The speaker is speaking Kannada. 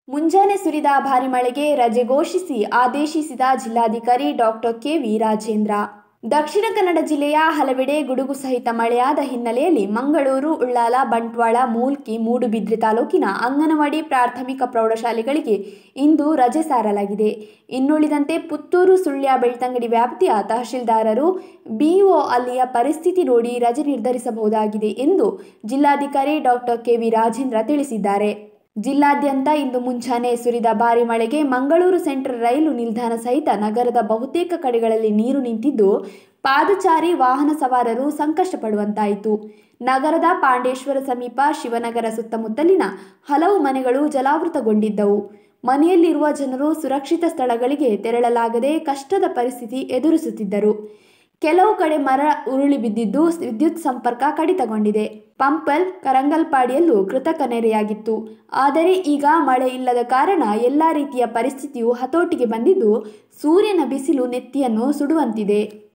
ಮುಂಜಾನೆ ಸುರಿದ ಭಾರಿ ಮಳೆಗೆ ರಜೆ ಘೋಷಿಸಿ ಆದೇಶಿಸಿದ ಜಿಲ್ಲಾಧಿಕಾರಿ ಡಾಕ್ಟರ್ ಕೆವಿ ರಾಜೇಂದ್ರ ದಕ್ಷಿಣ ಕನ್ನಡ ಜಿಲ್ಲೆಯ ಹಲವೆಡೆ ಗುಡುಗು ಸಹಿತ ಮಳೆಯಾದ ಹಿನ್ನೆಲೆಯಲ್ಲಿ ಮಂಗಳೂರು ಉಳ್ಳಾಲ ಬಂಟ್ವಾಳ ಮೂಲ್ಕಿ ಮೂಡುಬಿದ್ರೆ ತಾಲೂಕಿನ ಅಂಗನವಾಡಿ ಪ್ರಾಥಮಿಕ ಪ್ರೌಢಶಾಲೆಗಳಿಗೆ ಇಂದು ರಜೆ ಸಾರಲಾಗಿದೆ ಇನ್ನುಳಿದಂತೆ ಪುತ್ತೂರು ಸುಳ್ಯ ಬೆಳ್ತಂಗಡಿ ವ್ಯಾಪ್ತಿಯ ತಹಶೀಲ್ದಾರರು ಬಿಇಒ ಅಲ್ಲಿಯ ಪರಿಸ್ಥಿತಿ ನೋಡಿ ರಜೆ ನಿರ್ಧರಿಸಬಹುದಾಗಿದೆ ಎಂದು ಜಿಲ್ಲಾಧಿಕಾರಿ ಡಾಕ್ಟರ್ ಕೆವಿ ರಾಜೇಂದ್ರ ತಿಳಿಸಿದ್ದಾರೆ ಜಿಲ್ಲಾದ್ಯಂತ ಇಂದು ಮುಂಜಾನೆ ಸುರಿದ ಭಾರಿ ಮಳೆಗೆ ಮಂಗಳೂರು ಸೆಂಟ್ರಲ್ ರೈಲು ನಿಲ್ದಾಣ ಸಹಿತ ನಗರದ ಬಹುತೇಕ ಕಡೆಗಳಲ್ಲಿ ನೀರು ನಿಂತಿದ್ದು ಪಾದಚಾರಿ ವಾಹನ ಸವಾರರು ಸಂಕಷ್ಟ ಪಡುವಂತಾಯಿತು ನಗರದ ಪಾಂಡೇಶ್ವರ ಸಮೀಪ ಶಿವನಗರ ಸುತ್ತಮುತ್ತಲಿನ ಹಲವು ಮನೆಗಳು ಜಲಾವೃತಗೊಂಡಿದ್ದವು ಮನೆಯಲ್ಲಿರುವ ಜನರು ಸುರಕ್ಷಿತ ಸ್ಥಳಗಳಿಗೆ ತೆರಳಲಾಗದೆ ಕಷ್ಟದ ಪರಿಸ್ಥಿತಿ ಎದುರಿಸುತ್ತಿದ್ದರು ಕೆಲವು ಕಡೆ ಮರ ಉರುಳಿ ಬಿದ್ದಿದ್ದು ವಿದ್ಯುತ್ ಸಂಪರ್ಕ ಕಡಿತಗೊಂಡಿದೆ ಪಂಪಲ್ ಕರಂಗಲ್ಪಾಡಿಯಲ್ಲೂ ಕೃತಕ ನೆರೆಯಾಗಿತ್ತು ಆದರೆ ಈಗ ಮಳೆ ಇಲ್ಲದ ಕಾರಣ ಎಲ್ಲ ರೀತಿಯ ಪರಿಸ್ಥಿತಿಯು ಹತೋಟಿಗೆ ಬಂದಿದ್ದು ಸೂರ್ಯನ ಬಿಸಿಲು ನೆತ್ತಿಯನ್ನು ಸುಡುವಂತಿದೆ